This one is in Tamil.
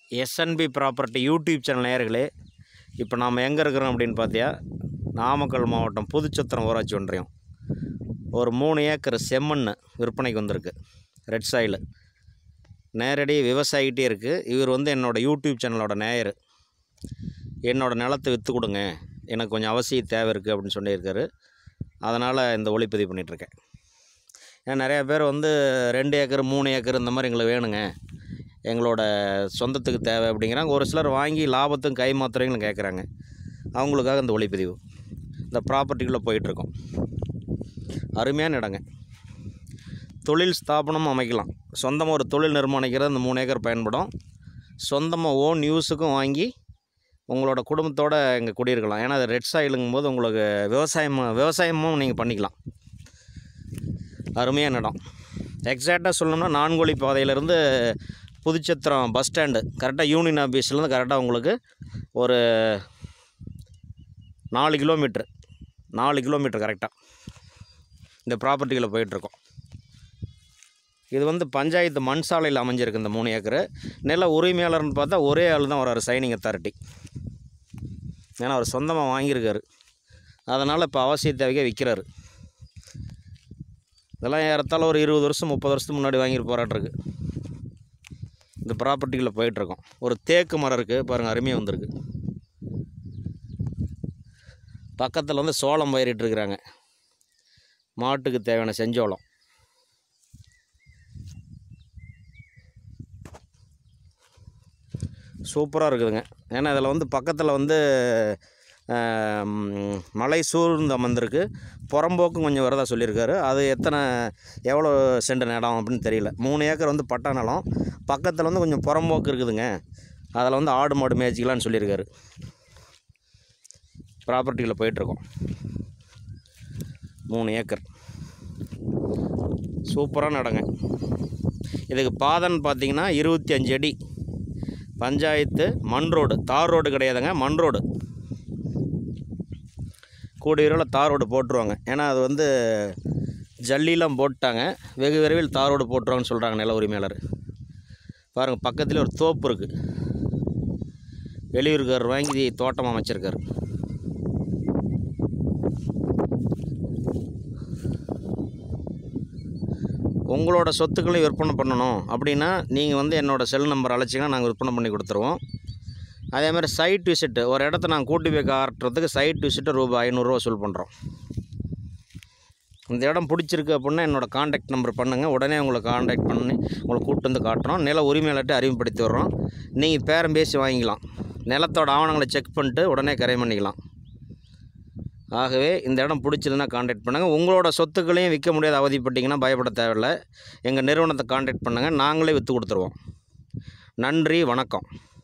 எஸ்என்பி ப்ராப்பர்ட்டி யூடியூப் சேனல் நேயர்களே இப்போ நாம் எங்கே இருக்கிறோம் அப்படின்னு பார்த்தியா நாமக்கல் மாவட்டம் புதுச்சத்திரம் ஊராட்சி ஒன்றியம் ஒரு மூணு ஏக்கர் செம்மண் விற்பனைக்கு வந்திருக்கு ரெட் சாயில் நேரடி விவசாயிகிட்டே இருக்குது இவர் வந்து என்னோடய யூடியூப் சேனலோட நேயர் என்னோடய நிலத்தை விற்று கொடுங்க எனக்கு கொஞ்சம் அவசிய தேவை இருக்குது அப்படின்னு சொல்லியிருக்காரு அதனால் இந்த ஒளிப்பதிவு பண்ணிகிட்ருக்கேன் ஏன்னா நிறையா பேர் வந்து ரெண்டு ஏக்கர் மூணு ஏக்கர் இந்த மாதிரி எங்களுக்கு வேணுங்க எங்களோட சொந்தத்துக்கு தேவை அப்படிங்கிறாங்க ஒரு சிலர் வாங்கி லாபத்தும் கை மாத்திரைங்களும் கேட்குறாங்க அவங்களுக்காக இந்த ஒளிப்பதிவு இந்த ப்ராப்பர்ட்டிக்குள்ளே போயிட்டுருக்கோம் அருமையான இடங்க தொழில் ஸ்தாபனம் அமைக்கலாம் சொந்தமாக ஒரு தொழில் நிர்மாணிக்கிறது அந்த மூணு ஏக்கர் பயன்படும் சொந்தமாக ஓன் யூஸுக்கும் வாங்கி உங்களோட குடும்பத்தோடு இங்கே குடியிருக்கலாம் ஏன்னா அது ரெட் சாயிலுங்கும் போது உங்களுக்கு விவசாயம் விவசாயமும் நீங்கள் பண்ணிக்கலாம் அருமையான இடம் எக்ஸாக்டாக சொல்லணும்னா நான்கோழி பாதையிலேருந்து புதுச்சத்திரம் பஸ் ஸ்டாண்டு கரெக்டாக யூனியன் ஆஃபீஸ்லேருந்து கரெக்டாக உங்களுக்கு ஒரு நாலு கிலோமீட்ரு நாலு கிலோமீட்டர் கரெக்டாக இந்த ப்ராப்பர்ட்டியில் போயிட்டுருக்கோம் இது வந்து பஞ்சாயத்து மண் சாலையில் அமைஞ்சிருக்கு இந்த மூணு ஏக்கரு நில உரிமையாளர்னு பார்த்தா ஒரே ஆள் தான் வராரு சைனிங் அத்தாரிட்டி ஏன்னா அவர் சொந்தமாக வாங்கியிருக்காரு அதனால் இப்போ அவசிய தேவைக்கே விற்கிறாரு இதெல்லாம் ஏறத்தாழ ஒரு இருபது வருஷம் முப்பது வருஷத்துக்கு முன்னாடி வாங்கிட்டு போராட்டிருக்கு இந்த ப்ராப்பர்ட்டிக்குள்ளே போயிட்டுருக்கோம் ஒரு தேக்கு மரம் இருக்குது பாருங்கள் அருமையாக வந்திருக்கு பக்கத்தில் வந்து சோளம் பயிரிட்டுருக்குறாங்க மாட்டுக்கு தேவையான செஞ்சோளம் சூப்பராக இருக்குதுங்க ஏன்னா இதில் வந்து பக்கத்தில் வந்து ஆம், மலை சூழ்ந்து அமர்ந்திருக்கு புறம்போக்கும் கொஞ்சம் வரதா சொல்லியிருக்காரு அது எத்தனை எவ்வளோ சென்ட் இடம் அப்படின்னு தெரியல மூணு ஏக்கர் வந்து பட்டா நிலம் பக்கத்தில் வந்து கொஞ்சம் புறம்போக்கு இருக்குதுங்க அதில் வந்து ஆடு மாடு மேய்ச்சிக்கலான்னு சொல்லியிருக்காரு ப்ராப்பர்ட்டியில் போயிட்டுருக்கோம் மூணு ஏக்கர் சூப்பரான இடங்க இதுக்கு பாதைன்னு பார்த்தீங்கன்னா இருபத்தி அஞ்சு அடி பஞ்சாயத்து மண் ரோடு தார் ரோடு கிடையாதுங்க மண் ரோடு கூடிய விரைவில் தார் ரோடு போட்டுருவாங்க ஏன்னா அது வந்து ஜல்லிலாம் போட்டாங்க வெகு விரைவில் தார் ரோடு போட்டுருவாங்கன்னு சொல்கிறாங்க நில உரிமையாளர் பாருங்கள் பக்கத்தில் ஒரு தோப்பு இருக்குது வெளியூர்கார் வாங்கி தோட்டம் அமைச்சிருக்காரு உங்களோட சொத்துக்களையும் விற்பனை பண்ணணும் அப்படின்னா நீங்கள் வந்து என்னோடய செல் நம்பர் அழைச்சிங்கன்னா நாங்கள் விற்பனை பண்ணி கொடுத்துருவோம் அதே மாதிரி சைட் விசிட்டு ஒரு இடத்த நாங்கள் கூட்டி போய் காட்டுறதுக்கு சைட் விசிட்டு ரூபாய் ஐநூறுரூவா வசூல் பண்ணுறோம் இந்த இடம் பிடிச்சிருக்கு அப்படின்னா என்னோடய காண்டாக்ட் நம்பர் பண்ணுங்கள் உடனே உங்களை காண்டாக்ட் பண்ணி உங்களை கூப்பிட்டு வந்து காட்டுறோம் நில உரிமையாளர்கிட்ட அறிமுகப்படுத்தி வர்றோம் நீங்கள் பேரம் பேசி வாங்கிக்கலாம் நிலத்தோட ஆவணங்களை செக் பண்ணிட்டு உடனே கரை பண்ணிக்கலாம் ஆகவே இந்த இடம் பிடிச்சதுன்னா காண்டாக்ட் பண்ணுங்கள் உங்களோட சொத்துக்களையும் விற்க முடியாத அவதிப்பட்டீங்கன்னா பயப்பட தேவையில்லை எங்கள் நிறுவனத்தை காண்டாக்ட் பண்ணுங்கள் நாங்களே விற்று கொடுத்துருவோம் நன்றி வணக்கம்